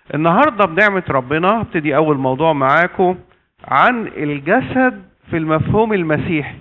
النهارده بنعمة ربنا هبتدي أول موضوع معاكم عن الجسد في المفهوم المسيحي.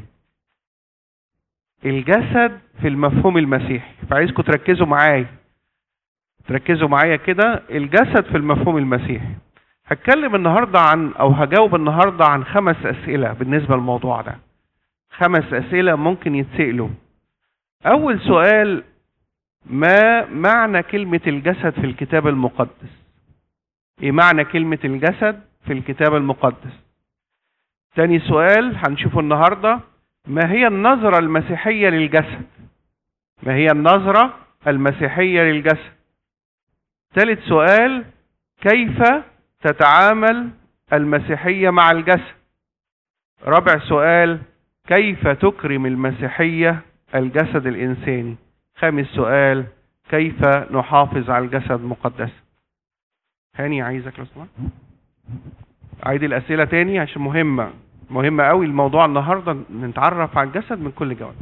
الجسد في المفهوم المسيحي، فعايزكم تركزوا معايا. تركزوا معايا كده الجسد في المفهوم المسيحي. هتكلم النهارده عن أو هجاوب النهارده عن خمس أسئلة بالنسبة للموضوع ده. خمس أسئلة ممكن يتسألوا. أول سؤال ما معنى كلمة الجسد في الكتاب المقدس؟ ايه معنى كلمة الجسد في الكتاب المقدس تاني سؤال هنشوفه النهاردة ما هي النظرة المسيحية للجسد ما هي النظرة المسيحية للجسد ثالث سؤال كيف تتعامل المسيحية مع الجسد رابع سؤال كيف تكرم المسيحية الجسد الإنساني خامس سؤال كيف نحافظ على الجسد المقدس هاني عايزك لو سمحت عيد الاسئله تاني عشان مهمه مهمه قوي الموضوع النهارده نتعرف على الجسد من كل جوانب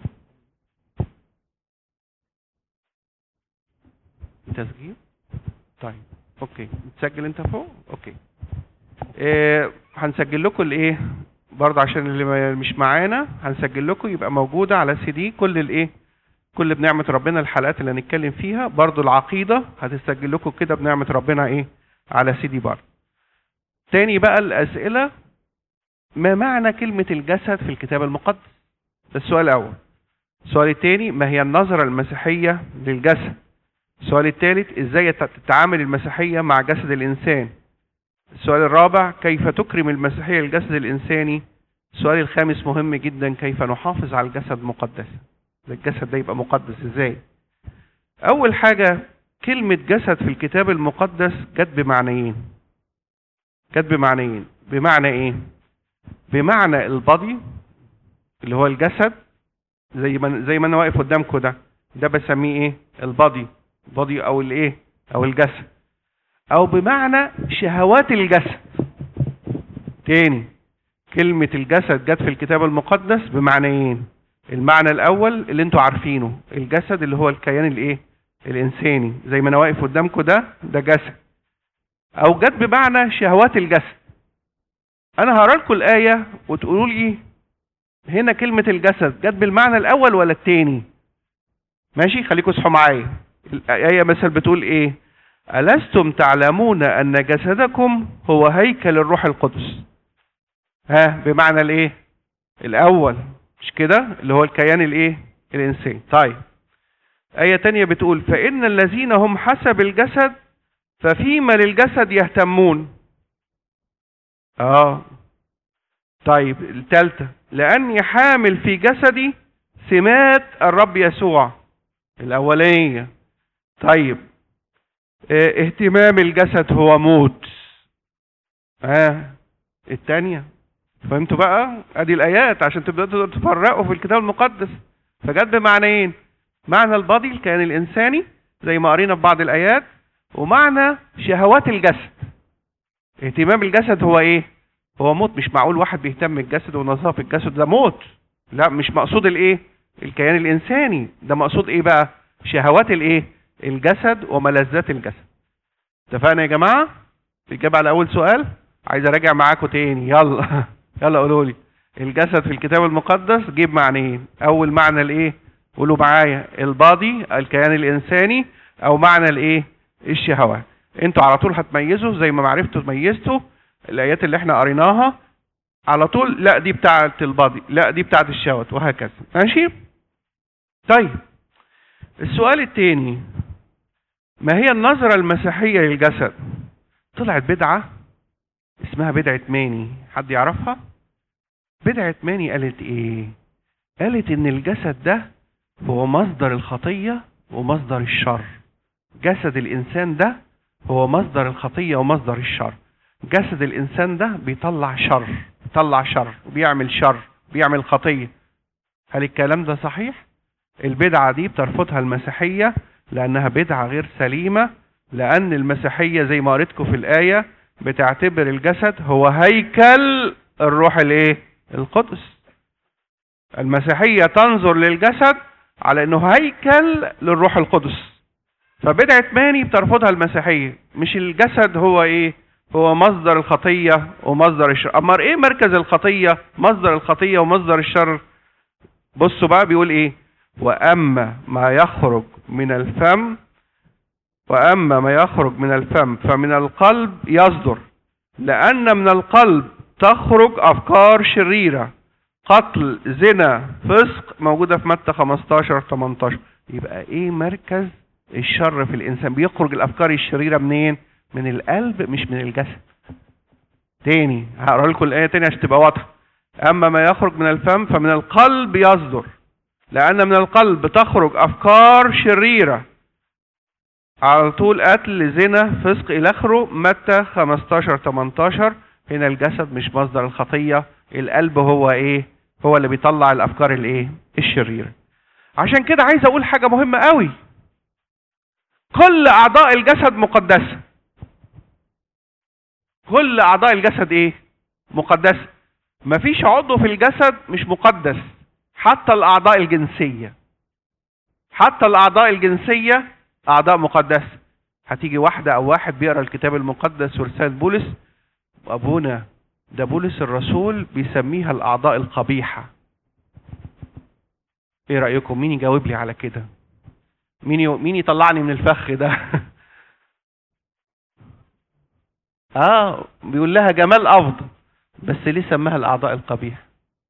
تسجيل طيب اوكي تسجل انت فوق اوكي إيه هنسجل لكم الايه برضه عشان اللي مش معانا هنسجل لكم يبقى موجوده على سي دي كل الايه كل بنعمة ربنا الحلقات اللي هنتكلم فيها برضو العقيدة هتسجل لكم كده بنعمة ربنا ايه على سي دي بار تاني بقى الأسئلة ما معنى كلمة الجسد في الكتاب المقدس ده السؤال الأول السؤال الثاني ما هي النظرة المسيحية للجسد السؤال الثالث ازاي تتعامل المسيحية مع جسد الإنسان السؤال الرابع كيف تكرم المسيحية الجسد الإنساني السؤال الخامس مهم جدا كيف نحافظ على الجسد المقدس الجسد ده يبقى مقدس ازاي اول حاجة كلمة جسد في الكتاب المقدس جت بمعنيين جت بمعنيين بمعنى ايه بمعنى البادي اللي هو الجسد زي ما زي ما انا واقف قدامكم ده ده بسميه ايه البادي بادي او الايه او الجسد او بمعنى شهوات الجسد تاني كلمة الجسد جت في الكتاب المقدس بمعنيين المعنى الاول اللي انتوا عارفينه الجسد اللي هو الكيان الايه الانساني زي ما انا واقف قدامكم ده ده جسد او جت بمعنى شهوات الجسد انا هقرا لكم الايه وتقولوا لي هنا كلمه الجسد جت بالمعنى الاول ولا الثاني ماشي خليكم اصحوا معايا الايه مثلا بتقول ايه ألستم تعلمون أن جسدكم هو هيكل الروح القدس ها بمعنى الايه الأول مش كده اللي هو الكيان الايه الانساني طيب آية تانية بتقول فإن الذين هم حسب الجسد ففيما للجسد يهتمون اه طيب الثالثة لأني حامل في جسدي سمات الرب يسوع الأولانية طيب اه اهتمام الجسد هو موت اه الثانية فهمتوا بقى ادي الايات عشان تبداوا تفرقوا في الكتاب المقدس فجت بمعنيين معنى البادي الكيان الانساني زي ما قرينا في بعض الايات ومعنى شهوات الجسد اهتمام الجسد هو ايه هو موت مش معقول واحد بيهتم بالجسد ونظافه الجسد ده موت لا مش مقصود الايه الكيان الانساني ده مقصود ايه بقى شهوات الايه الجسد وملذات الجسد اتفقنا يا جماعه الاجابه على اول سؤال عايز اراجع معاكم تاني يلا يلا قولوا لي الجسد في الكتاب المقدس جيب معنيين اول معنى الايه قولوا معايا البادي الكيان الانساني او معنى الايه الشهوات انتوا على طول هتميزوا زي ما عرفتوا ميزتوا الايات اللي احنا قريناها على طول لا دي بتاعه البادي لا دي بتاعه الشهوات وهكذا ماشي طيب السؤال الثاني ما هي النظرة المسيحية للجسد طلعت بدعة اسمها بدعة ماني حد يعرفها بدعة ماني قالت ايه قالت ان الجسد ده هو مصدر الخطية ومصدر الشر جسد الانسان ده هو مصدر الخطية ومصدر الشر جسد الانسان ده بيطلع شر بيطلع شر وبيعمل شر بيعمل خطية هل الكلام ده صحيح البدعة دي بترفضها المسيحية لانها بدعة غير سليمة لان المسيحية زي ما قريتكم في الاية بتعتبر الجسد هو هيكل الروح الايه القدس المسيحية تنظر للجسد على انه هيكل للروح القدس فبدعة ماني بترفضها المسيحية مش الجسد هو ايه هو مصدر الخطية ومصدر الشر أمر ايه مركز الخطية مصدر الخطية ومصدر الشر بصوا بقى بيقول ايه وأما ما يخرج من الفم وأما ما يخرج من الفم فمن القلب يصدر لأن من القلب تخرج أفكار شريرة قتل زنا فسق موجودة في متى 15 18 يبقى ايه مركز الشر في الانسان بيخرج الافكار الشريره منين من القلب مش من الجسد تاني هقرا لكم الايه تاني عشان تبقى واضحه اما ما يخرج من الفم فمن القلب يصدر لان من القلب تخرج افكار شريره على طول قتل زنا فسق الى اخره متى 15 18 هنا الجسد مش مصدر الخطيه القلب هو ايه هو اللي بيطلع الافكار الايه الشريره عشان كده عايز اقول حاجه مهمه قوي كل اعضاء الجسد مقدسه كل اعضاء الجسد ايه مقدسه مفيش عضو في الجسد مش مقدس حتى الاعضاء الجنسيه حتى الاعضاء الجنسيه اعضاء مقدسه هتيجي واحده او واحد بيقرا الكتاب المقدس ورساله بولس وابونا ده بولس الرسول بيسميها الاعضاء القبيحه ايه رايكم مين يجاوب لي على كده مين ي... مين يطلعني من الفخ ده اه بيقول لها جمال افضل بس ليه سماها الاعضاء القبيحه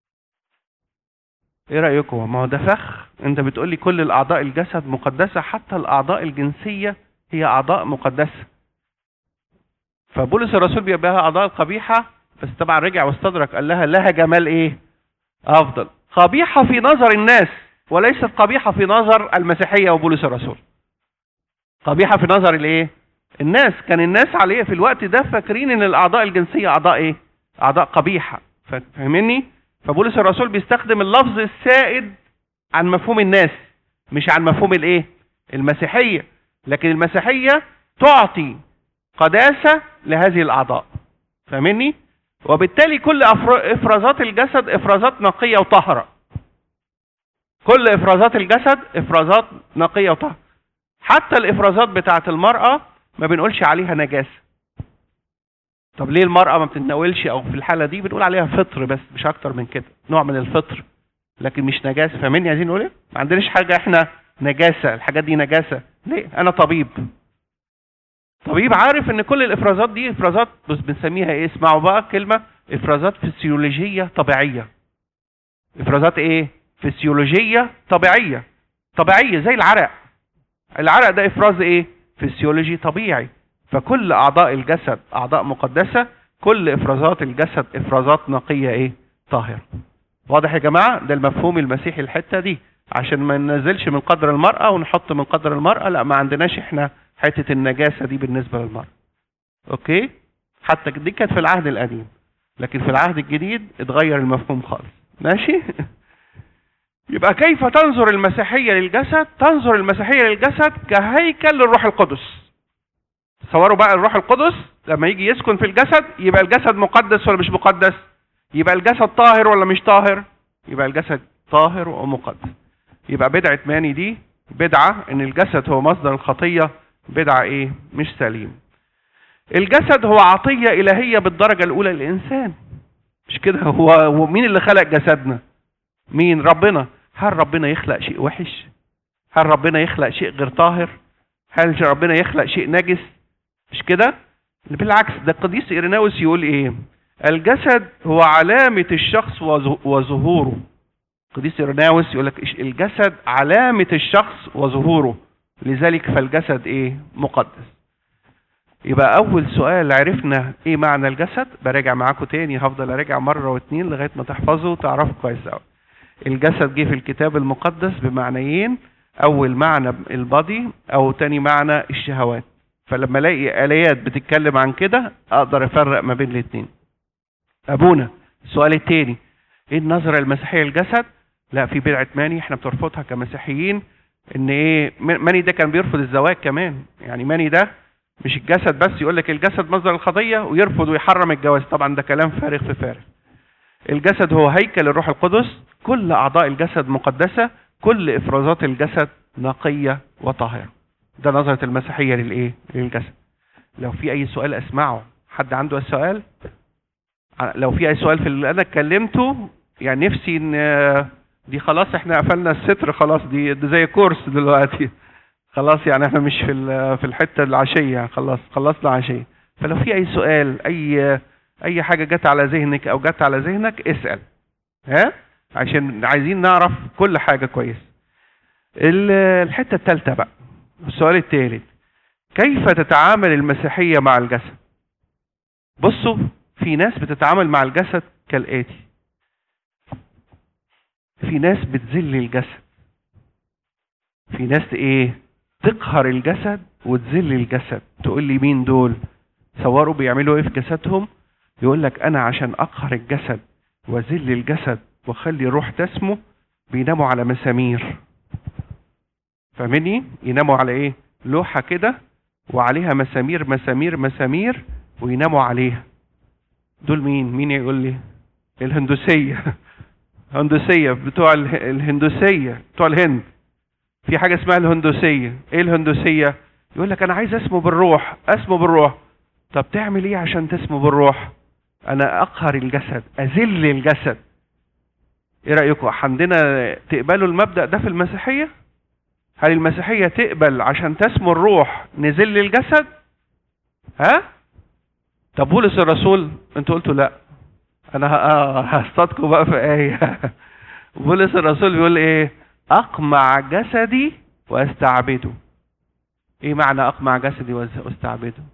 ايه رايكم ما هو ده فخ انت بتقول لي كل الاعضاء الجسد مقدسه حتى الاعضاء الجنسيه هي اعضاء مقدسه فبولس الرسول بيبقى اعضاء القبيحه بس طبعا رجع واستدرك قال لها لها جمال ايه افضل قبيحه في نظر الناس وليست قبيحه في نظر المسيحيه وبولس الرسول قبيحه في نظر الايه الناس كان الناس عليه في الوقت ده فاكرين ان الاعضاء الجنسيه اعضاء ايه اعضاء قبيحه فاهمني فبولس الرسول بيستخدم اللفظ السائد عن مفهوم الناس مش عن مفهوم الايه المسيحيه لكن المسيحيه تعطي قداسه لهذه الاعضاء فاهمني وبالتالي كل افرازات الجسد افرازات نقيه وطاهره كل افرازات الجسد افرازات نقيه وطاهره حتى الافرازات بتاعه المراه ما بنقولش عليها نجاسه طب ليه المراه ما بتتناولش او في الحاله دي بنقول عليها فطر بس مش اكتر من كده نوع من الفطر لكن مش نجاسه فاهمين عايزين نقول ايه ما عندناش حاجه احنا نجاسه الحاجات دي نجاسه ليه انا طبيب طبيب عارف ان كل الافرازات دي افرازات بس بنسميها ايه اسمعوا بقى كلمه افرازات فسيولوجيه طبيعيه افرازات ايه فسيولوجيه طبيعيه طبيعيه زي العرق العرق ده افراز ايه فسيولوجي طبيعي فكل اعضاء الجسد اعضاء مقدسه كل افرازات الجسد افرازات نقيه ايه طاهره واضح يا جماعه ده المفهوم المسيحي الحته دي عشان ما ننزلش من قدر المراه ونحط من قدر المراه لا ما عندناش احنا حته النجاسه دي بالنسبه للمراه اوكي حتى دي كانت في العهد القديم لكن في العهد الجديد اتغير المفهوم خالص ماشي يبقى كيف تنظر المسيحية للجسد تنظر المسيحية للجسد كهيكل للروح القدس تصوروا بقى الروح القدس لما يجي يسكن في الجسد يبقى الجسد مقدس ولا مش مقدس يبقى الجسد طاهر ولا مش طاهر يبقى الجسد طاهر ومقدس يبقى بدعة ماني دي بدعة ان الجسد هو مصدر الخطية بدعة ايه مش سليم الجسد هو عطية الهية بالدرجة الاولى للانسان مش كده هو مين اللي خلق جسدنا مين ربنا هل ربنا يخلق شيء وحش هل ربنا يخلق شيء غير طاهر هل ربنا يخلق شيء نجس مش كده بالعكس ده القديس إيريناوس يقول ايه الجسد هو علامة الشخص وظهوره القديس إيريناوس يقول لك الجسد علامة الشخص وظهوره لذلك فالجسد ايه مقدس يبقى اول سؤال عرفنا ايه معنى الجسد براجع معاكم تاني هفضل اراجع مره واتنين لغايه ما تحفظوا وتعرفوا كويس قوي الجسد جه في الكتاب المقدس بمعنيين اول معنى البادي او تاني معنى الشهوات فلما الاقي اليات بتتكلم عن كده اقدر افرق ما بين الاثنين ابونا السؤال الثاني ايه النظره المسيحيه للجسد لا في بدعه ماني احنا بترفضها كمسيحيين ان ايه ماني ده كان بيرفض الزواج كمان يعني ماني ده مش الجسد بس يقول لك الجسد مصدر الخطيه ويرفض ويحرم الجواز طبعا ده كلام فارغ في فارغ الجسد هو هيكل الروح القدس كل اعضاء الجسد مقدسه كل افرازات الجسد نقيه وطاهره ده نظرة المسيحية للايه للجسد لو في اي سؤال اسمعه حد عنده سؤال ع- لو في اي سؤال في اللي انا اتكلمته يعني نفسي ان دي خلاص احنا قفلنا الستر خلاص دي, دي زي كورس دلوقتي خلاص يعني احنا مش في ال- في الحته العشيه يعني خلاص خلصنا عشيه فلو في اي سؤال اي اي حاجه جت على ذهنك او جت على ذهنك اسال ها عشان عايزين نعرف كل حاجه كويس ال- الحته الثالثه بقى السؤال الثالث كيف تتعامل المسيحيه مع الجسد بصوا في ناس بتتعامل مع الجسد كالاتي في ناس بتذل الجسد في ناس ايه تقهر الجسد وتذل الجسد تقول لي مين دول صوروا بيعملوا ايه في جسدهم يقول لك انا عشان اقهر الجسد واذل الجسد واخلي الروح تسمو بيناموا على مسامير فاهمني يناموا على ايه لوحه كده وعليها مسامير مسامير مسامير ويناموا عليها دول مين مين يقول لي الهندوسيه هندوسيه بتوع اله- الهندوسيه بتوع الهند في حاجه اسمها الهندوسيه ايه الهندوسيه يقول لك انا عايز اسمو بالروح اسمو بالروح طب تعمل ايه عشان تسمو بالروح انا اقهر الجسد اذل الجسد ايه رايكم عندنا تقبلوا المبدا ده في المسيحيه هل المسيحيه تقبل عشان تسمو الروح نذل الجسد ها طب بولس الرسول انتوا قلتوا لا انا ه- آه هصطادكم بقى في ايه بولس الرسول بيقول ايه اقمع جسدي واستعبده ايه معنى اقمع جسدي وأس- واستعبده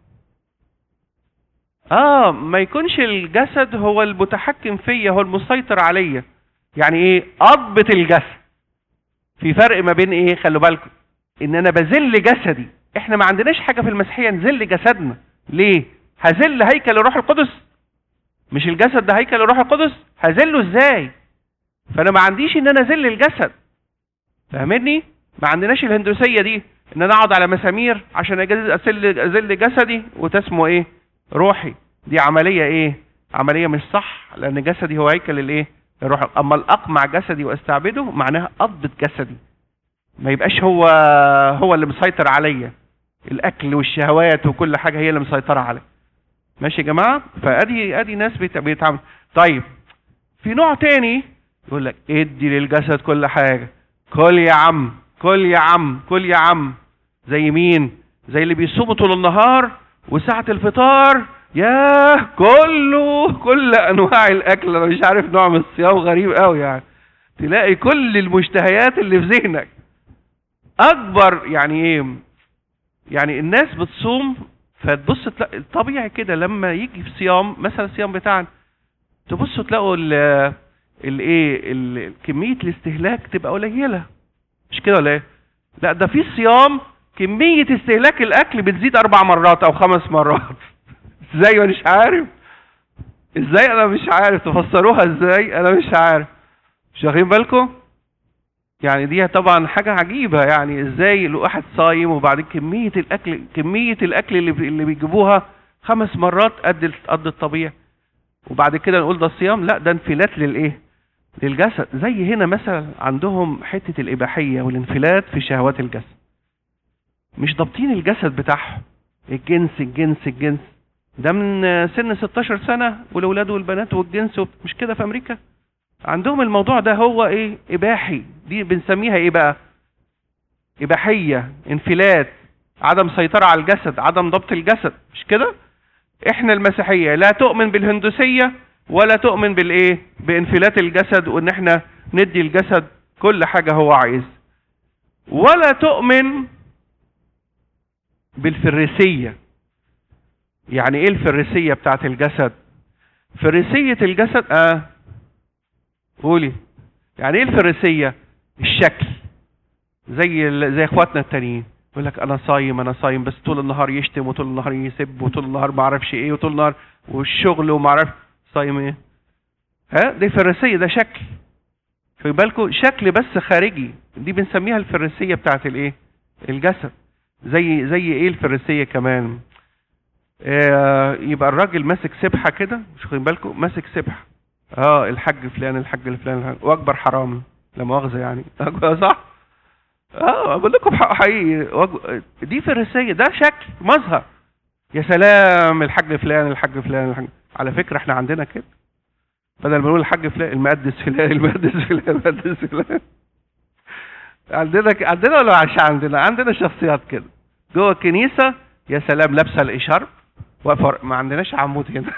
اه ما يكونش الجسد هو المتحكم فيا هو المسيطر عليا يعني ايه اضبط الجسد في فرق ما بين ايه خلوا بالكم ان انا بذل جسدي احنا ما عندناش حاجه في المسيحيه نذل جسدنا ليه هذل هيكل الروح القدس مش الجسد ده هيكل الروح القدس هذله ازاي فانا ما عنديش ان انا اذل الجسد فاهمني ما عندناش الهندوسيه دي ان انا اقعد على مسامير عشان أجز- اذل اذل جسدي وتسمو ايه روحي دي عمليه ايه عمليه مش صح لان جسدي هو هيكل الايه الروح اما الاقمع جسدي واستعبده معناها اضبط جسدي ما يبقاش هو هو اللي مسيطر عليا الاكل والشهوات وكل حاجه هي اللي مسيطره عليا ماشي يا جماعه فادي ادي ناس بيت- بيتعامل طيب في نوع تاني يقول لك ادي للجسد كل حاجه كل يا عم كل يا عم كل يا عم زي مين زي اللي بيصوموا طول النهار وساعة الفطار ياه كله كل انواع الاكل انا مش عارف نوع من الصيام غريب قوي يعني تلاقي كل المشتهيات اللي في ذهنك اكبر يعني ايه يعني الناس بتصوم فتبص تلاقي طبيعي كده لما يجي في صيام مثلا الصيام بتاعنا تبصوا تلاقوا ال الايه ال- كميه الاستهلاك تبقى قليله مش كده ولا ايه لا ده في صيام كميه استهلاك الاكل بتزيد اربع مرات او خمس مرات ازاي مش عارف ازاي انا مش عارف تفسروها ازاي انا مش عارف مش واخدين بالكم يعني دي طبعا حاجه عجيبه يعني ازاي الواحد صايم وبعدين كميه الاكل كميه الاكل اللي بي- اللي بيجيبوها خمس مرات قد قد الطبيعي وبعد كده نقول ده الصيام لا ده انفلات للايه للجسد زي هنا مثلا عندهم حته الاباحيه والانفلات في شهوات الجسد مش ضابطين الجسد بتاعهم الجنس الجنس الجنس ده من سن 16 سنه والاولاد والبنات والجنس وب- مش كده في امريكا عندهم الموضوع ده هو ايه اباحي دي بنسميها ايه بقى اباحيه انفلات عدم سيطره على الجسد عدم ضبط الجسد مش كده احنا المسيحيه لا تؤمن بالهندوسيه ولا تؤمن بالايه بانفلات الجسد وان احنا ندي الجسد كل حاجه هو عايز ولا تؤمن بالفريسيه يعني ايه الفريسيه بتاعت الجسد فريسيه الجسد اه قولي يعني ايه الفريسيه الشكل زي ال- زي اخواتنا التانيين يقول لك انا صايم انا صايم بس طول النهار يشتم وطول النهار يسب وطول النهار ما اعرفش ايه وطول النهار والشغل وما اعرف صايم ايه ها دي فريسيه ده شكل خلي بالكم شكل بس خارجي دي بنسميها الفريسيه بتاعت الايه الجسد زي زي ايه الفريسيه كمان آه يبقى الراجل ماسك سبحه كده مش واخدين بالكم ماسك سبحه اه الحاج فلان الحاج الفلان الحاج واكبر حرامي لا مؤاخذه يعني صح اه بقول لكم حق حقيقي وج- دي فرنسيه ده شكل مظهر يا سلام الحاج فلان الحاج فلان الحاج على فكره احنا عندنا كده بدل ما نقول الحاج فلان المقدس فلان المقدس فلان المقدس فلان عندنا ك- عندنا ولا مش عندنا عندنا شخصيات كده جوه الكنيسه يا سلام لابسه الاشارب واقفه ما عندناش عمود هنا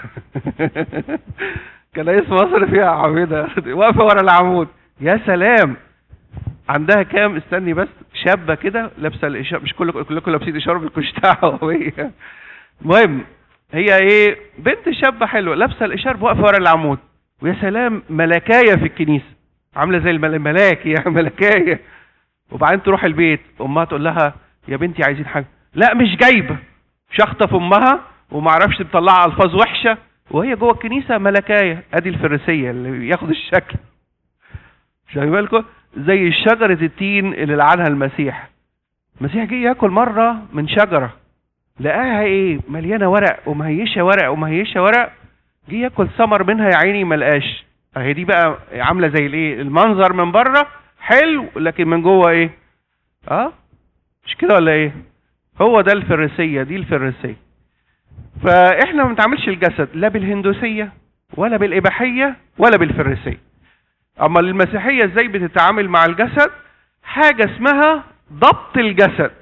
كنايس مصر فيها عمودة واقفه ورا العمود يا سلام عندها كام استني بس شابه كده لابسه الاشارب مش كلكم كلكم لابسين اشارب الكشتاع وهي المهم هي ايه بنت شابه حلوه لابسه الاشارب واقفه ورا العمود ويا سلام ملكايه في الكنيسه عامله زي المل- الملاك يا ملكايه وبعدين تروح البيت امها تقول لها يا بنتي عايزين حاجه لا مش جايبه شخطه في امها وما اعرفش مطلعه الفاظ وحشه وهي جوه الكنيسه ملكايه ادي الفريسيه اللي بياخد الشكل شايف بالكم زي شجره التين اللي لعنها المسيح المسيح جه ياكل مره من شجره لقاها ايه مليانه ورق ومهيشه ورق ومهيشه ورق جه ياكل ثمر منها يا عيني ما لقاش اهي دي بقى عامله زي الايه المنظر من بره حلو لكن من جوه ايه اه مش كده ولا ايه هو ده الفريسيه دي الفريسيه فاحنا ما بنتعاملش الجسد لا بالهندوسيه ولا بالاباحيه ولا بالفريسيه اما المسيحيه ازاي بتتعامل مع الجسد حاجه اسمها ضبط الجسد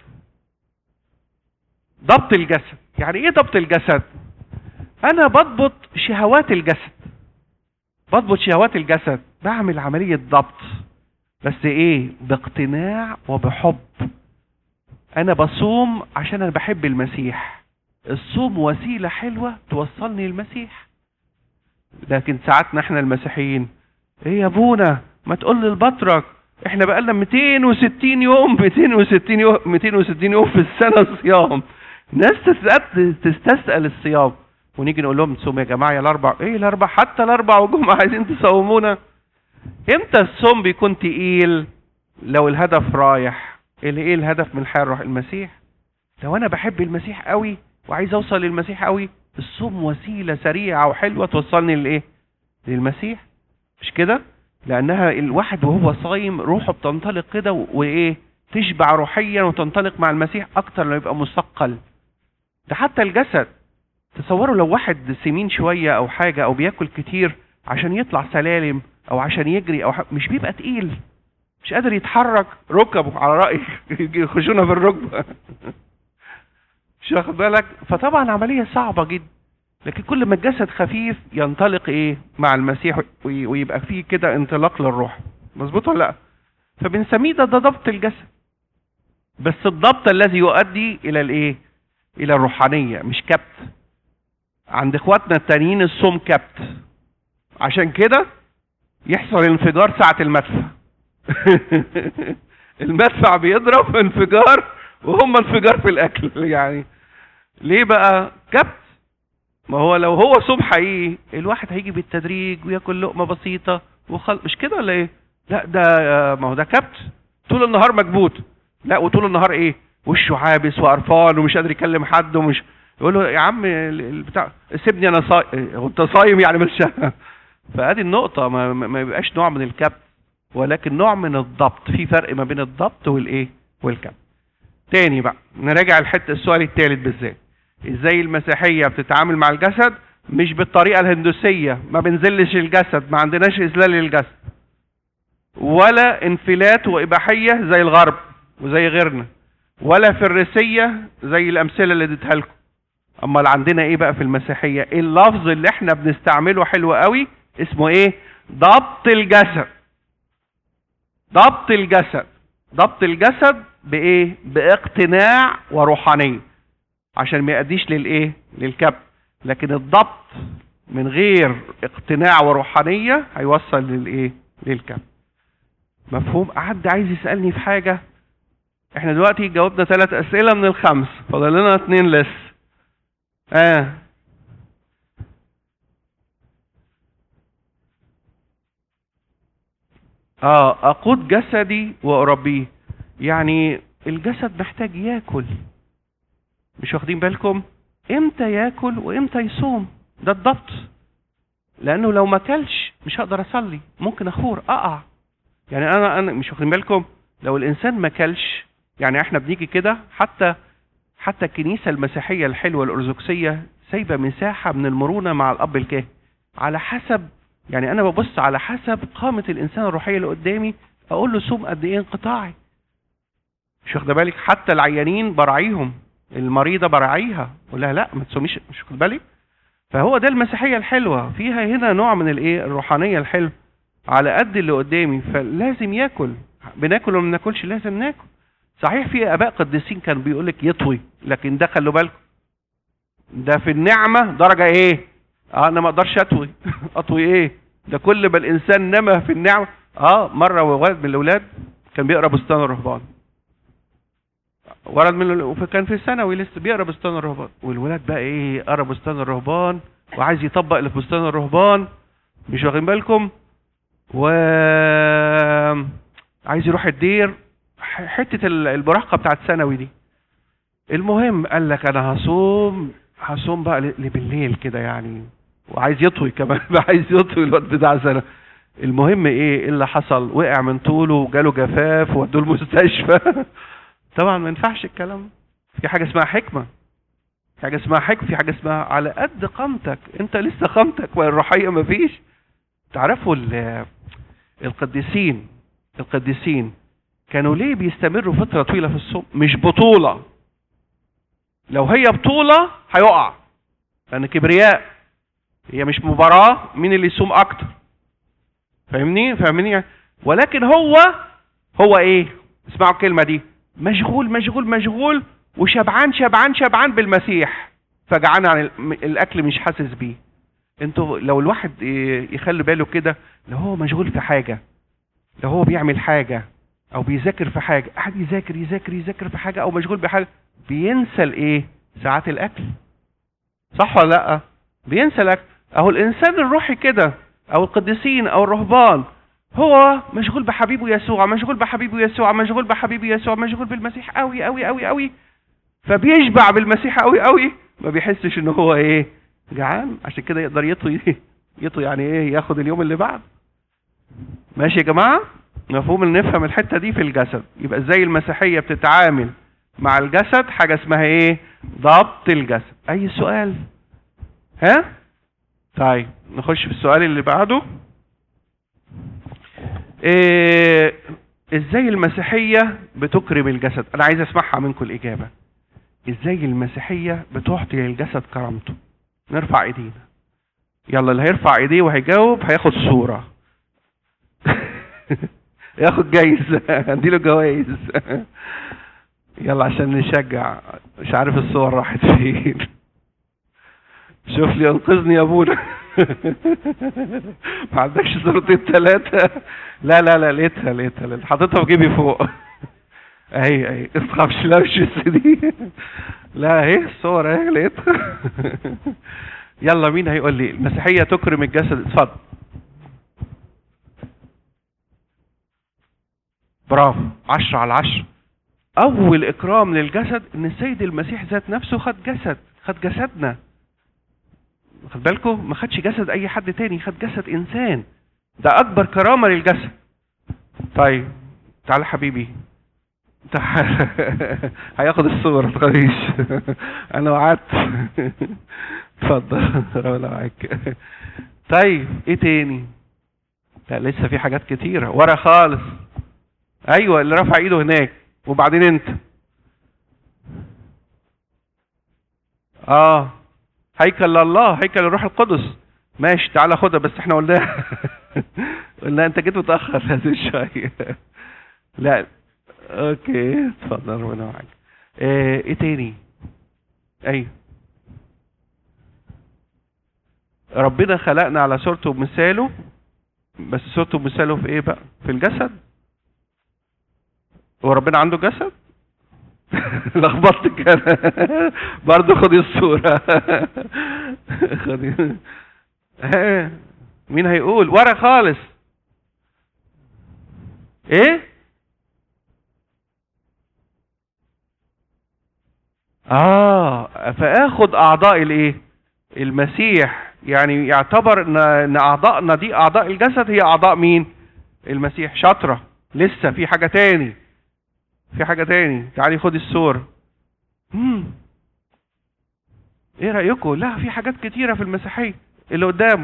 ضبط الجسد يعني ايه ضبط الجسد انا بضبط شهوات الجسد بضبط شهوات الجسد بعمل عمليه ضبط بس ايه باقتناع وبحب انا بصوم عشان انا بحب المسيح الصوم وسيله حلوه توصلني للمسيح لكن ساعاتنا احنا المسيحيين ايه يا ابونا ما تقول للبطرك احنا بقالنا 260 يوم 260 يوم 260 يوم في السنه صيام ناس تسأل تستسأل الصيام ونيجي نقول لهم تصوم يا جماعه يا الاربع ايه الاربع حتى الاربع والجمعه عايزين تصومونا امتى الصوم بيكون تقيل لو الهدف رايح اللي ايه الهدف من الحياه الروح المسيح لو انا بحب المسيح قوي وعايز اوصل للمسيح قوي الصوم وسيله سريعه وحلوه توصلني لايه للمسيح مش كده لانها الواحد وهو صايم روحه بتنطلق كده و- وايه تشبع روحيا وتنطلق مع المسيح اكتر لما يبقى مثقل ده حتى الجسد تصوروا لو واحد سمين شويه او حاجه او بياكل كتير عشان يطلع سلالم او عشان يجري او ح... مش بيبقى تقيل مش قادر يتحرك ركبه على رايك يخشونا في الركبه مش واخد بالك فطبعا عمليه صعبه جدا لكن كل ما الجسد خفيف ينطلق ايه مع المسيح وي- ويبقى فيه كده انطلاق للروح مظبوط ولا لا فبنسميه ده, ده ضبط الجسد بس الضبط الذي يؤدي الى الايه الى الروحانيه مش كبت عند اخواتنا التانيين الصوم كبت عشان كده يحصل انفجار ساعة المدفع المدفع بيضرب انفجار وهم انفجار في الاكل يعني ليه بقى كبت ما هو لو هو صوم حقيقي الواحد هيجي بالتدريج وياكل لقمه بسيطه وخل مش كده ولا ايه لا ده ما هو ده كبت طول النهار مكبوت لا وطول النهار ايه وشه عابس وقرفان ومش قادر يكلم حد ومش يقول له يا عم ال- البتاع سيبني انا صايم هو انت صايم يعني مش فادي النقطه ما, ما ما يبقاش نوع من الكبت ولكن نوع من الضبط في فرق ما بين الضبط والايه والكبت تاني بقى نراجع الحته السؤال الثالث بالذات ازاي المسيحيه بتتعامل مع الجسد مش بالطريقه الهندوسيه ما بنزلش الجسد ما عندناش اذلال للجسد ولا انفلات واباحيه زي الغرب وزي غيرنا ولا فريسيه زي الامثله اللي اديتها لكم امال عندنا ايه بقى في المسيحيه ايه اللفظ اللي احنا بنستعمله حلو قوي اسمه ايه ضبط الجسد ضبط الجسد ضبط الجسد بايه باقتناع وروحانيه عشان ما يأديش للايه للكبت لكن الضبط من غير اقتناع وروحانيه هيوصل للايه للكبت مفهوم حد عايز يسالني في حاجه احنا دلوقتي جاوبنا ثلاث اسئله من الخمس فاضل لنا اتنين لسه اه اه اقود جسدي واربيه يعني الجسد محتاج ياكل مش واخدين بالكم امتى ياكل وامتى يصوم ده الضبط لانه لو ما اكلش مش هقدر اصلي ممكن اخور اقع يعني انا انا مش واخدين بالكم لو الانسان ما كلش يعني احنا بنيجي كده حتى حتى الكنيسه المسيحيه الحلوه الارثوذكسيه سايبه مساحه من المرونه مع الاب الكاهن على حسب يعني انا ببص على حسب قامه الانسان الروحيه اللي قدامي اقول له صوم قد ايه انقطاعي مش واخده بالك حتى العيانين براعيهم المريضه براعيها اقول لها لا ما تصوميش مش واخد بالك فهو ده المسيحيه الحلوه فيها هنا نوع من الايه الروحانيه الحلوه على قد اللي قدامي فلازم ياكل بناكل ولا ما بناكلش لازم ناكل صحيح في اباء قديسين كان بيقول لك يطوي لكن ده خلوا بالكم ده في النعمه درجه ايه اه انا ما اقدرش اطوي اطوي ايه ده كل ما الانسان نما في النعمه اه مره ولد من الاولاد كان بيقرا بستان الرهبان ولد من ال- كان في الثانوي لسه بيقرا بستان الرهبان والولاد بقى ايه قرا بستان الرهبان وعايز يطبق اللي في بستان الرهبان مش واخدين بالكم و عايز يروح الدير ح- حته ال- المراهقه بتاعت ثانوي دي المهم قال لك انا هصوم هصوم بقى ل- بالليل كده يعني وعايز يطوي كمان عايز يطوي الواد بتاع سنه المهم ايه إيه اللي حصل وقع من طوله وجاله جفاف ودوه المستشفى طبعا ما ينفعش الكلام ده. في حاجه اسمها حكمه في حاجه اسمها حكمه في حاجه اسمها على قد قامتك انت لسه قامتك والروحيه ما فيش تعرفوا ال- القديسين القديسين كانوا ليه بيستمروا فتره طويله في الصوم مش بطوله لو هي بطوله هيقع لان كبرياء هي مش مباراه مين اللي يصوم اكتر فاهمني فاهمني ولكن هو هو ايه اسمعوا الكلمه دي مشغول مشغول مشغول وشبعان شبعان شبعان بالمسيح فجعان عن ال- الاكل مش حاسس بيه انتوا لو الواحد إيه، يخلي باله كده لو هو مشغول في حاجه لو هو بيعمل حاجه او بيذاكر في حاجه قاعد يذاكر يذاكر يذاكر في حاجه او مشغول بحاجه بينسى الايه ساعات الاكل صح ولا لا بينسى الاكل اهو الانسان الروحي كده او القديسين او الرهبان هو مشغول بحبيبه يسوع مشغول بحبيبه يسوع مشغول بحبيبه يسوع مشغول بالمسيح قوي قوي قوي قوي فبيشبع بالمسيح قوي قوي ما بيحسش ان هو ايه جعان عشان كده يقدر يطوي يطوي يعني ايه ياخد اليوم اللي بعد ماشي يا جماعه مفهوم ان نفهم الحته دي في الجسد يبقى ازاي المسيحيه بتتعامل مع الجسد حاجه اسمها ايه ضبط الجسد اي سؤال ها طيب نخش في السؤال اللي بعده إيه ازاي المسيحيه بتكرم الجسد انا عايز اسمعها منكم الاجابه ازاي المسيحيه بتعطي للجسد كرامته نرفع ايدينا يلا اللي هيرفع ايديه وهيجاوب هياخد صوره ياخد جايزه اديله جوائز يلا عشان نشجع مش عارف الصور راحت فين شوف لي انقذني يا ابونا ما عندكش صورتين ثلاثة لا لا لا لقيتها لقيتها لقيتها. حاططها في جيبي فوق اهي اهي ما تخافش لا مش دي لا اهي الصور اهي لقيتها يلا مين هيقول لي المسيحية تكرم الجسد اتفضل برافو عشرة على عشرة أول إكرام للجسد إن السيد المسيح ذات نفسه خد جسد خد جسدنا خد بالكم ما خدش جسد أي حد تاني خد جسد إنسان ده أكبر كرامة للجسد طيب تعال حبيبي تعال هياخد الصور ما تخافيش أنا وعدت اتفضل ربنا معاك طيب إيه تاني؟ لا لسه في حاجات كتيرة ورا خالص ايوه اللي رفع ايده هناك وبعدين انت اه هيكل الله هيكل الروح القدس ماشي تعالى خدها بس احنا قلنا قلنا انت جيت متاخر لازم شويه لا اوكي اتفضل ربنا معاك ايه, ايه تاني ايوه ربنا خلقنا على صورته ومثاله بس صورته ومثاله في ايه بقى في الجسد هو ربنا عنده جسد لخبطتك انا برضه خدي الصورة خدي ها مين هيقول ورا خالص ايه اه فاخد اعضاء الايه المسيح يعني يعتبر ان ان اعضائنا دي اعضاء الجسد هي اعضاء مين المسيح شاطره لسه في حاجه تاني في حاجة تاني تعالي خدي الصورة مم. ايه رأيكم لا في حاجات كتيرة في المسيحية اللي قدامه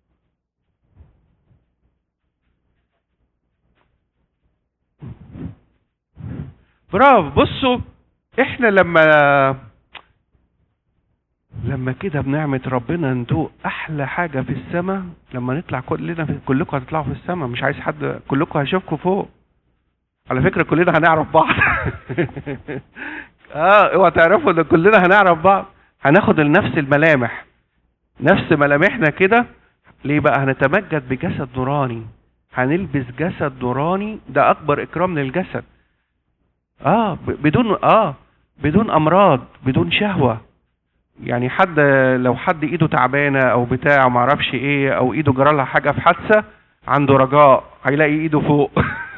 برافو بصوا احنا لما لما كده بنعمة ربنا ندوق احلى حاجة في السماء لما نطلع كلنا في كلكم هتطلعوا في السماء مش عايز حد كلكم هشوفكم فوق على فكرة كلنا هنعرف بعض اه اوعى تعرفوا ان كلنا هنعرف بعض هناخد نفس الملامح نفس ملامحنا كده ليه بقى هنتمجد بجسد نوراني هنلبس جسد نوراني ده اكبر اكرام للجسد اه ب- بدون اه بدون امراض بدون شهوه يعني حد لو حد ايده تعبانه او بتاع ما اعرفش ايه او ايده جرى لها حاجه في حادثه عنده رجاء هيلاقي ايده فوق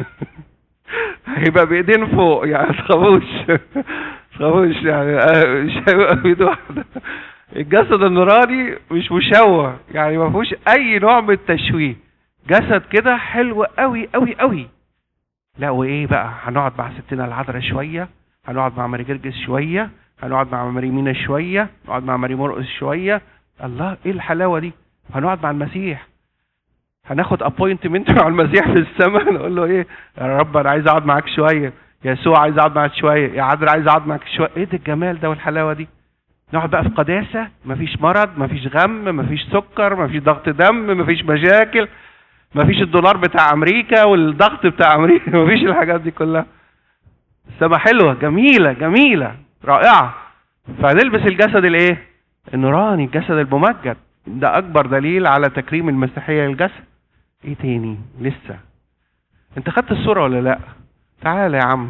هيبقى بايدين فوق يعني تخافوش تخافوش يعني آه، مش هيبقى بايد واحده الجسد النوراني مش مشوه يعني ما فيهوش اي نوع من التشويه جسد كده حلو قوي قوي قوي لا وايه بقى هنقعد مع ستنا العذراء شويه هنقعد مع ماري جرجس شويه هنقعد مع ماري مينا شويه نقعد مع ماري مرقس شويه الله ايه الحلاوه دي هنقعد مع المسيح هناخد ابوينتمنت مع المسيح في السماء نقول له ايه يا رب انا عايز اقعد معاك شويه يا يسوع عايز اقعد معاك شويه يا عذراء عايز اقعد معاك شويه ايه ده الجمال ده والحلاوه دي نقعد بقى في قداسه مفيش مرض مفيش غم مفيش سكر مفيش ضغط دم مفيش مشاكل مفيش الدولار بتاع امريكا والضغط بتاع امريكا مفيش الحاجات دي كلها السما حلوه جميله جميله رائعه فنلبس الجسد الايه النوراني الجسد الممجد ده اكبر دليل على تكريم المسيحيه للجسد ايه تاني لسه انت خدت الصوره ولا لا تعال يا عم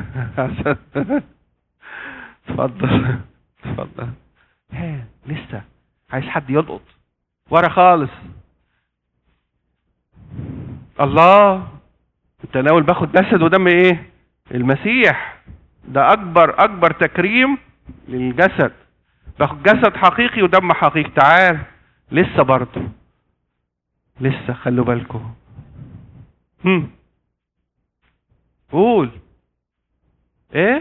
اتفضل اتفضل ها لسه عايز حد يلقط ورا خالص الله التناول باخد جسد ودم ايه المسيح ده اكبر اكبر تكريم للجسد باخد جسد حقيقي ودم حقيقي تعال لسه برضه لسه خلوا بالكم هم قول ايه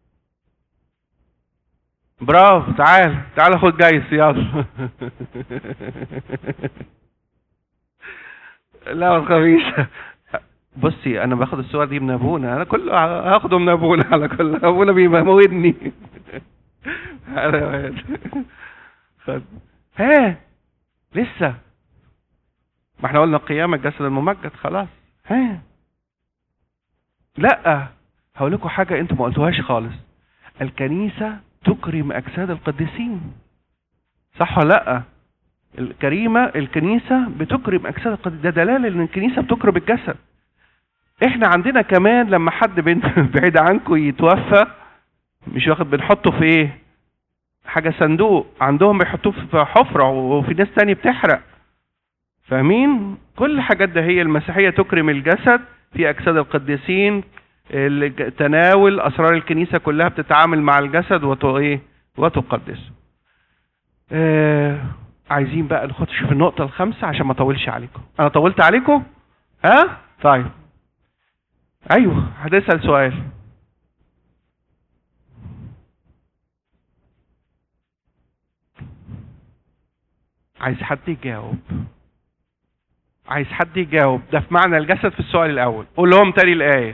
برافو تعال تعال خد جايز يلا لا ما تخافيش بصي انا باخد الصور دي من ابونا انا كله هاخده من ابونا على كل ابونا بيموتني أنا- خد ها لسه ما احنا قلنا قيامة الجسد الممجد خلاص ها لا هقول لكم حاجة انتوا ما قلتوهاش خالص الكنيسة تكرم أجساد القديسين صح ولا لا الكريمة الكنيسة بتكرم أجساد القديسين ده دلالة إن الكنيسة بتكرم الجسد احنا عندنا كمان لما حد بين بعيد عنكم يتوفى مش واخد بنحطه في ايه حاجة صندوق عندهم بيحطوه في حفرة وفي ناس تاني بتحرق فاهمين كل الحاجات ده هي المسيحية تكرم الجسد في أجساد القديسين الج- تناول أسرار الكنيسة كلها بتتعامل مع الجسد وت إيه وتقدسه آه عايزين بقى نخش في النقطة الخامسة عشان ما اطولش عليكم أنا طولت عليكم ها طيب أيوه هتسأل سؤال عايز حد يجاوب عايز حد يجاوب ده في معنى الجسد في السؤال الأول قول لهم تاني الآية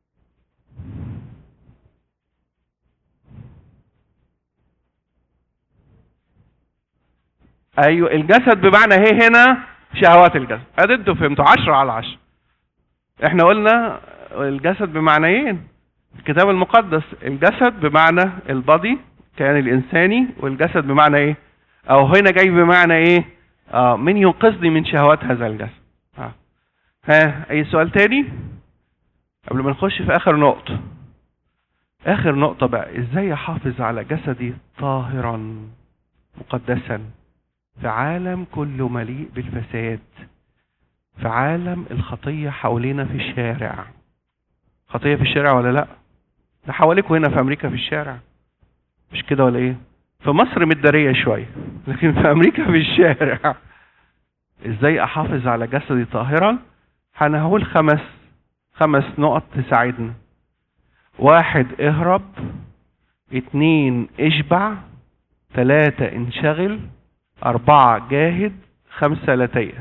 ايوه الجسد بمعنى ايه هنا شهوات الجسد ادي انتوا فهمتوا عشرة على عشرة احنا قلنا الجسد بمعنيين الكتاب المقدس الجسد بمعنى البادي كان الانساني والجسد بمعنى ايه او هنا جاي بمعنى ايه اه من ينقذني من شهوات هذا الجسد آه. ها اي سؤال تاني قبل ما نخش في اخر نقطة اخر نقطة بقى ازاي احافظ على جسدي طاهرا مقدسا في عالم كله مليء بالفساد في عالم الخطية حوالينا في الشارع خطية في الشارع ولا لا ده حواليكم هنا في أمريكا في الشارع مش كده ولا إيه في مصر متدارية شوية لكن في أمريكا في الشارع إزاي أحافظ على جسدي طاهرا أنا هقول خمس خمس نقط تساعدنا واحد اهرب اتنين اشبع تلاتة انشغل أربعة جاهد خمسة لا تيأس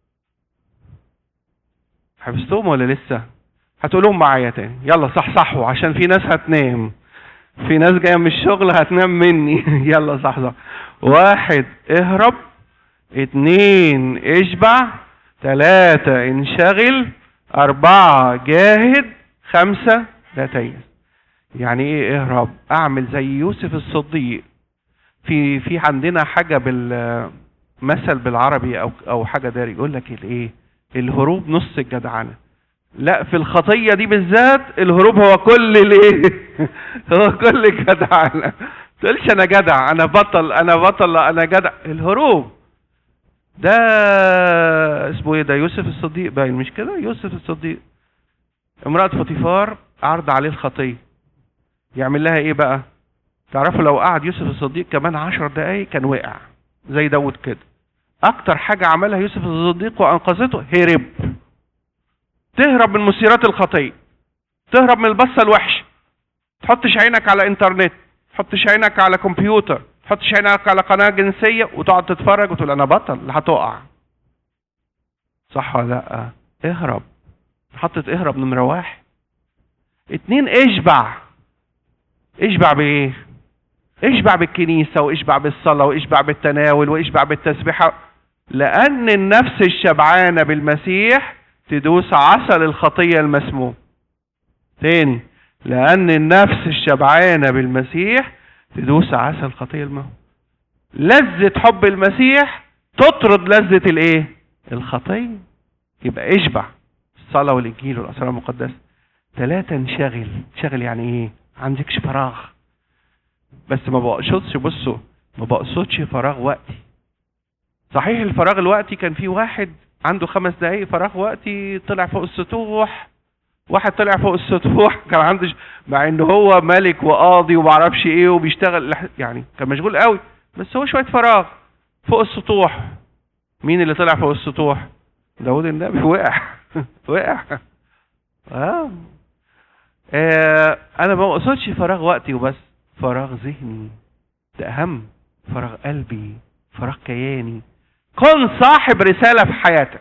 حفظتهم ولا لسه هتقولهم معايا تاني يلا صح صحوا عشان في ناس هتنام في ناس جايه من الشغل هتنام مني يلا صح صح واحد اهرب اتنين اشبع تلاتة انشغل أربعة جاهد خمسة لا تيأس يعني ايه اهرب اعمل زي يوسف الصديق في في عندنا حاجة بالمثل بالعربي او او حاجة داري يقول لك الايه الهروب نص الجدعنة لا في الخطية دي بالذات الهروب هو كل الايه هو كل الجدعنة تقولش انا جدع انا بطل انا بطل انا جدع الهروب ده اسمه ايه ده يوسف الصديق باين مش كده يوسف الصديق امرأة فطيفار عرض عليه الخطية يعمل لها ايه بقى تعرفوا لو قعد يوسف الصديق كمان عشر دقايق كان وقع زي داود كده اكتر حاجة عملها يوسف الصديق وانقذته هرب تهرب من مسيرات الخطية تهرب من البصة الوحشة تحطش عينك على انترنت تحطش عينك على كمبيوتر تحطش عينك على قناة جنسية وتقعد تتفرج وتقول انا بطل هتقع صح ولا لا اهرب حطت اهرب نمرة واحد اتنين اشبع اشبع بايه اشبع بالكنيسة واشبع بالصلاة واشبع بالتناول واشبع بالتسبيحة لأن النفس الشبعانة بالمسيح تدوس عسل الخطية المسموم تاني لأن النفس الشبعانة بالمسيح تدوس عسل الخطية المسموم لذة حب المسيح تطرد لذة الايه الخطية يبقى اشبع الصلاة والإنجيل والأسرار المقدسة ثلاثة انشغل انشغل يعني ايه عندكش فراغ بس ما بقصدش بصوا ما بقصدش فراغ وقتي صحيح الفراغ الوقتي كان في واحد عنده خمس دقايق فراغ وقتي طلع فوق السطوح واحد طلع فوق السطوح كان عنده مع ان هو ملك وقاضي ومعرفش ايه وبيشتغل يعني كان مشغول قوي بس هو شويه فراغ فوق السطوح مين اللي طلع فوق السطوح داود النبي وقع وقع آه. آه انا ما اقصدش فراغ وقتي وبس فراغ ذهني ده اهم فراغ قلبي فراغ كياني كن صاحب رسالة في حياتك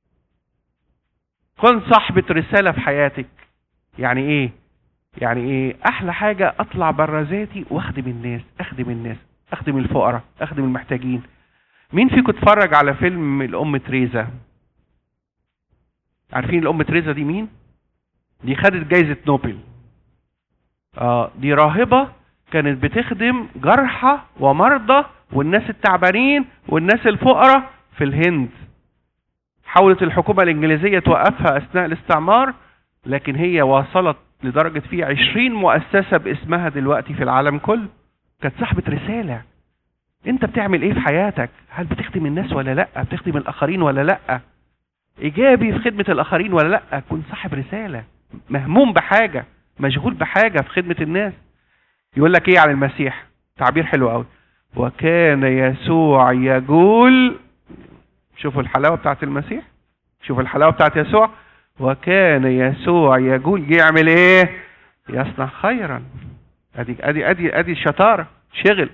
كن صاحبة رسالة في حياتك يعني ايه يعني ايه احلى حاجة اطلع بره ذاتي واخدم الناس اخدم الناس اخدم الفقراء اخدم المحتاجين مين فيكم اتفرج على فيلم الام تريزا عارفين الام تريزا دي مين دي خدت جايزة نوبل اه دي راهبة كانت بتخدم جرحى ومرضى والناس التعبانين والناس الفقراء في الهند حاولت الحكومة الإنجليزية توقفها أثناء الاستعمار لكن هي وصلت لدرجة في عشرين مؤسسة باسمها دلوقتي في العالم كله كانت صاحبة رسالة انت بتعمل ايه في حياتك هل بتخدم الناس ولا لا بتخدم الاخرين ولا لا ايجابي في خدمة الاخرين ولا لا كن صاحب رسالة مهموم بحاجة مشغول بحاجة في خدمة الناس يقول لك ايه عن المسيح تعبير حلو قوي وكان يسوع يقول شوفوا الحلاوة بتاعت المسيح شوفوا الحلاوة بتاعت يسوع وكان يسوع يقول يعمل ايه يصنع خيرا ادي ادي ادي ادي الشطارة شغل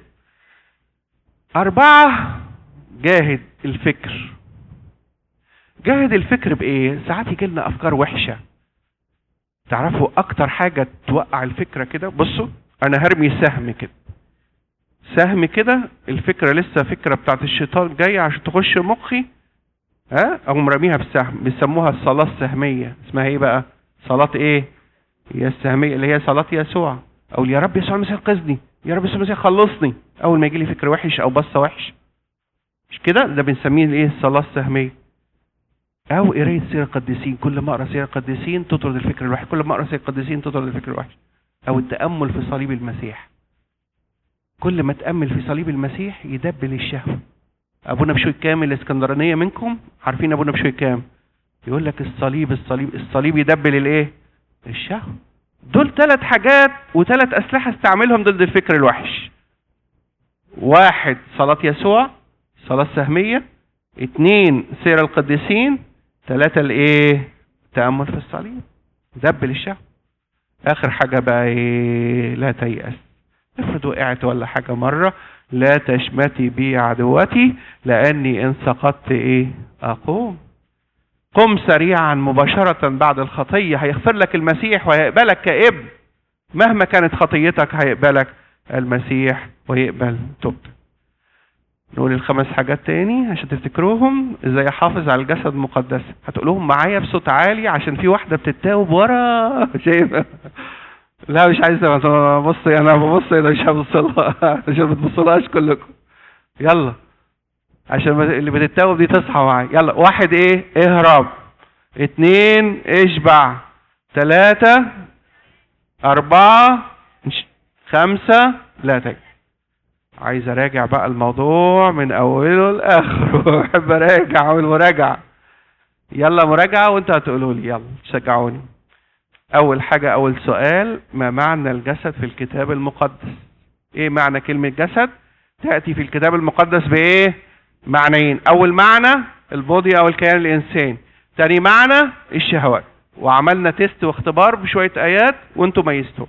أربعة جاهد الفكر جاهد الفكر بإيه؟ ساعات يجي لنا أفكار وحشة تعرفوا أكتر حاجة توقع الفكرة كده بصوا أنا هرمي سهم كده سهم كده الفكرة لسه فكرة بتاعت الشيطان جاية عشان تخش مخي ها أقوم راميها بسهم بيسموها الصلاة السهمية اسمها إيه بقى؟ صلاة إيه؟ هي السهمية اللي هي صلاة يسوع أو يا رب يسوع المسيح انقذني يا رب يسوع المسيح خلصني أول ما يجي لي فكر وحش أو بصة وحش مش كده؟ ده بنسميه الإيه؟ الصلاة السهمية أو قراية سير القديسين كل ما أقرأ سير القديسين تطرد الفكر الوحش كل ما أقرأ سير القديسين تطرد الفكر الوحش أو التأمل في صليب المسيح كل ما تأمل في صليب المسيح يدبل الشهوة أبونا بشوي كامل الإسكندرانية منكم عارفين أبونا بشوي كام يقول لك الصليب الصليب الصليب يدبل الإيه الشهوة دول ثلاث حاجات وثلاث أسلحة استعملهم ضد الفكر الوحش واحد صلاة يسوع صلاة سهمية اتنين سير القديسين ثلاثة الايه تأمل في الصليب دبل الشهوة اخر حاجة بقى ايه لا تيأس افرض وقعت ولا حاجة مرة لا تشمتي بي عدوتي لاني ان سقطت ايه اقوم قم سريعا مباشرة بعد الخطية هيغفر لك المسيح وهيقبلك كابن مهما كانت خطيتك هيقبلك المسيح ويقبل توبتك نقول الخمس حاجات تاني عشان تفتكروهم ازاي احافظ على الجسد المقدس هتقولوهم معايا بصوت عالي عشان في واحده بتتاوب ورا شايف لا مش عايز ابص انا ببص انا مش هبص لها عشان ما تبصلهاش كلكم يلا عشان اللي بتتاوب دي تصحى معايا يلا واحد ايه اهرب اتنين اشبع تلاتة أربعة خمسة لا تجد عايز اراجع بقى الموضوع من اوله لاخره بحب اراجع اعمل مراجعه يلا مراجعه وانت هتقولوا لي يلا شجعوني اول حاجه اول سؤال ما معنى الجسد في الكتاب المقدس ايه معنى كلمه جسد تاتي في الكتاب المقدس بايه معنيين اول معنى البودي او الكيان الانساني تاني معنى الشهوات وعملنا تيست واختبار بشويه ايات وانتم ميزتهم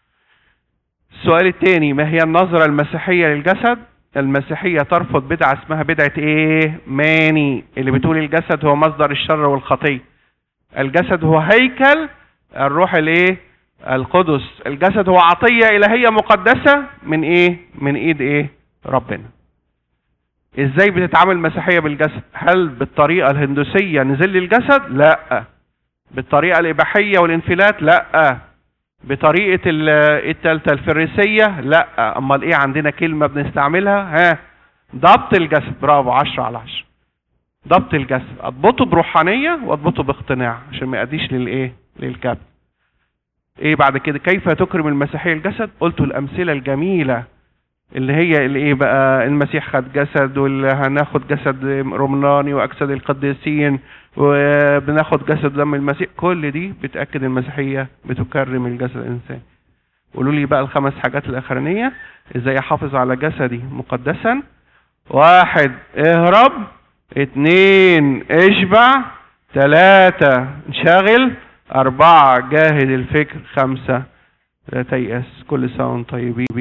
السؤال الثاني ما هي النظرة المسيحية للجسد المسيحية ترفض بدعة اسمها بدعة ايه ماني اللي بتقول الجسد هو مصدر الشر والخطية الجسد هو هيكل الروح الايه القدس الجسد هو عطية إلهية مقدسة من ايه من ايد ايه ربنا ازاي بتتعامل المسيحية بالجسد هل بالطريقة الهندوسية نزل لي الجسد لا بالطريقة الإباحية والانفلات لا بطريقة التالتة الفريسية لا امال ايه عندنا كلمة بنستعملها ها ضبط الجسد برافو عشرة على عشرة ضبط الجسد اضبطه بروحانية واضبطه باقتناع عشان ما يأديش للايه للكبت ايه بعد كده كيف تكرم المسيحية الجسد قلتوا الامثلة الجميلة اللي هي اللي ايه بقى المسيح خد جسد واللي هناخد جسد رملاني واجساد القديسين وبناخد جسد دم المسيح كل دي بتاكد المسيحيه بتكرم الجسد الانساني قولوا لي بقى الخمس حاجات الاخرانيه ازاي احافظ على جسدي مقدسا واحد اهرب اتنين اشبع تلاتة انشغل أربعة جاهد الفكر خمسة لا تيأس كل سنة وانتم طيبين